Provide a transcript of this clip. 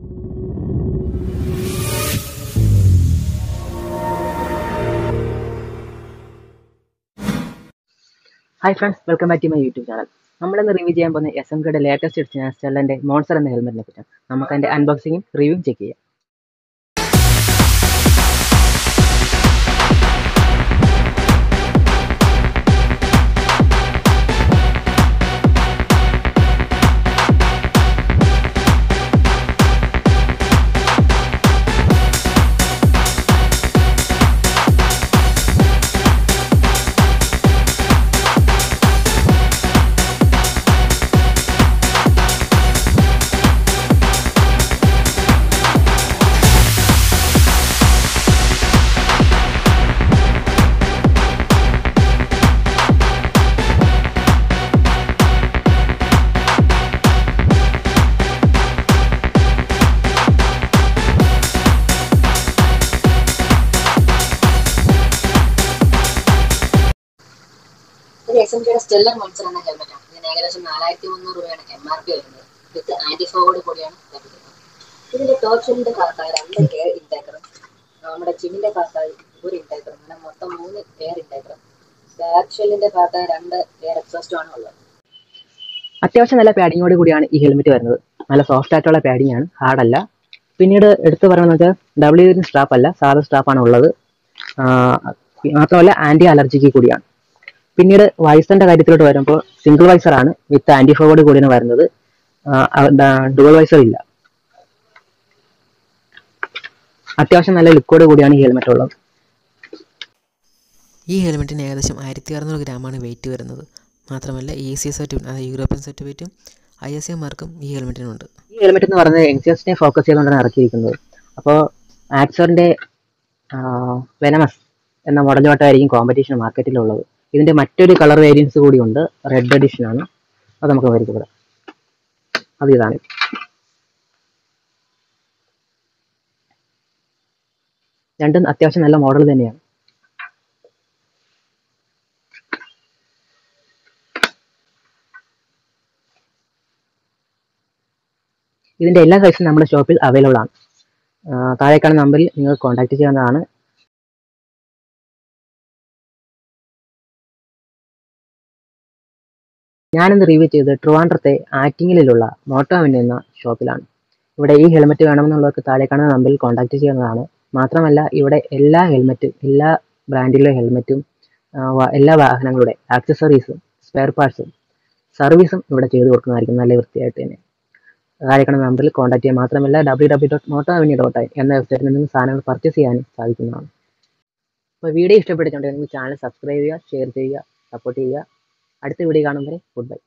hi friends welcome back to my YouTube channel നമ്മളിന്ന് review ചെയ്യാൻ പോകുന്ന എസ് എം കെയുടെ ലേറ്റസ്റ്റ് എഡിഷൻ സ്റ്റെല്ലൻ്റെ മോൺസർ എന്ന ഹെൽമെറ്റിനെ പറ്റിയാണ് നമുക്ക് അതിൻ്റെ അൺബോക്സിങ്ങും റിവ്യൂവും ചെക്ക് ചെയ്യാം ഒരു എസ് എം ജിയുടെ സ്റ്റെല്ലർ മോൺസർ എന്ന ഹെൽമെറ്റ് ആണ് ഇതിന് ഏകദേശം നാലായിരത്തി മുന്നൂറ് രൂപയാണ് എം ആർ പി വരുന്നത് വിത്ത് ആന്റി ഫോർവേഡ് കൂടിയാണ് ലഭിക്കുന്നത് ഇതിന്റെ ടോപ്പ് ഷെല്ലിന്റെ ഭാഗത്തായി രണ്ട് എയർ ഇൻടേക്കറും നമ്മുടെ ചിമ്മിന്റെ ഭാഗത്തായി ഒരു ഇൻടേക്കറും അങ്ങനെ മൊത്തം മൂന്ന് എയർ ഇൻടേക്കറും ബാക്ക് ഷെല്ലിന്റെ ഭാഗത്തായി രണ്ട് എയർ എക്സോസ്റ്റും ആണ് ഉള്ളത് അത്യാവശ്യം നല്ല പാഡിങ്ങോട് കൂടിയാണ് ഈ ഹെൽമെറ്റ് വരുന്നത് നല്ല സോഫ്റ്റ് ആയിട്ടുള്ള പാഡിംഗ് ആണ് ഹാർഡ് അല്ല പിന്നീട് എടുത്തു പറയുന്നത് വെച്ചാൽ ഡബ്ല്യു സ്ട്രാപ്പ് അല്ല സാധാ സ്ട്രാപ്പാണ് ഉള്ളത് ആ, മാത്രമല്ല ആന്റി അലർജിക്ക് കൂടിയാണ് പിന്നീട് വൈസറിന്റെ കാര്യത്തിലോട്ട് വരുമ്പോൾ സിംഗിൾ വൈസർ ആണ് വിത്ത് ആന്റി ഫോർവേഡ് കൂടിയാണ് വരുന്നത് ഡുവൽ വൈസർ ഇല്ല അത്യാവശ്യം നല്ല ലുക്കോട് കൂടിയാണ് ഈ ഹെൽമെറ്റ് ഉള്ളത് ഈ ഹെൽമെറ്റിന് ഏകദേശം ആയിരത്തി അറുന്നൂറ് ഗ്രാമാണ് വെയിറ്റ് വരുന്നത് മാത്രമല്ല ഇ സി സർട്ടിഫിക്കറ്റ് അതായത് യൂറോപ്യൻ സർട്ടിഫിക്കറ്റും ഐ എസ് എ മാർക്കും ഈ ഹെൽമെറ്റിനുണ്ട് ഈ ഹെൽമെറ്റ് എന്ന് പറയുന്നത് യങ്സ്റ്റേഴ്സിനെ ഫോക്കസ് ചെയ്തുകൊണ്ടാണ് ഇറക്കിയിരിക്കുന്നത് അപ്പോൾ ആക്സറിന്റെ വെനമസ് എന്ന മോഡലുമായിട്ടായിരിക്കും കോമ്പറ്റീഷൻ മാർക്കറ്റിലുള്ളത് ഇതിന്റെ മറ്റൊരു കളർ വേരിയൻസ് കൂടിയുണ്ട് റെഡ് എഡിഷൻ ആണ് അത് നമുക്ക് പരിചയപ്പെടാം അത് ഇതാണ് രണ്ടും അത്യാവശ്യം നല്ല മോഡൽ തന്നെയാണ് ഇതിന്റെ എല്ലാ സൈസും നമ്മുടെ ഷോപ്പിൽ അവൈലബിൾ ആണ് ആ, താഴെ കാണുന്ന നമ്പറിൽ നിങ്ങൾ കോൺടാക്ട് ചെയ്യാവുന്നതാണ് ഞാനിന്ന് റിവ്യൂ ചെയ്തത് ട്രിവാൻഡ്രത്തെ ആറ്റിങ്ങലിലുള്ള മോട്ടോവിൻ എന്ന ഷോപ്പിലാണ് ഇവിടെ ഈ ഹെൽമെറ്റ് വേണമെന്നുള്ളവർക്ക് താഴെ കാണുന്ന നമ്പറിൽ കോൺടാക്ട് ചെയ്യാവുന്നതാണ് മാത്രമല്ല ഇവിടെ എല്ലാ ഹെൽമെറ്റും എല്ലാ ബ്രാൻഡിലെ ഹെൽമെറ്റും ആ, വ- എല്ലാ വാഹനങ്ങളുടെ ആക്സസറീസും സ്പെയർ പാർട്സും സർവീസും ഇവിടെ ചെയ്തു കൊടുക്കുന്നതായിരിക്കും നല്ല വൃത്തിയായിട്ട് തന്നെ താഴെ കാണുന്ന നമ്പറിൽ കോൺടാക്ട് ചെയ്യാം മാത്രമല്ല W W dot moto avenue dot I എന്ന വെബ്സൈറ്റിൽ നിന്ന് സാധനങ്ങൾ പർച്ചേസ് ചെയ്യാനും സാധിക്കുന്നതാണ് അപ്പോൾ വീഡിയോ ഇഷ്ടപ്പെട്ടിട്ടുണ്ടെങ്കിൽ ചാനൽ സബ്സ്ക്രൈബ് ചെയ്യുക ഷെയർ ചെയ്യുക സപ്പോർട്ട് ചെയ്യുക അടുത്ത വീഡിയോ കാണും വരെ ഗുഡ് ബൈ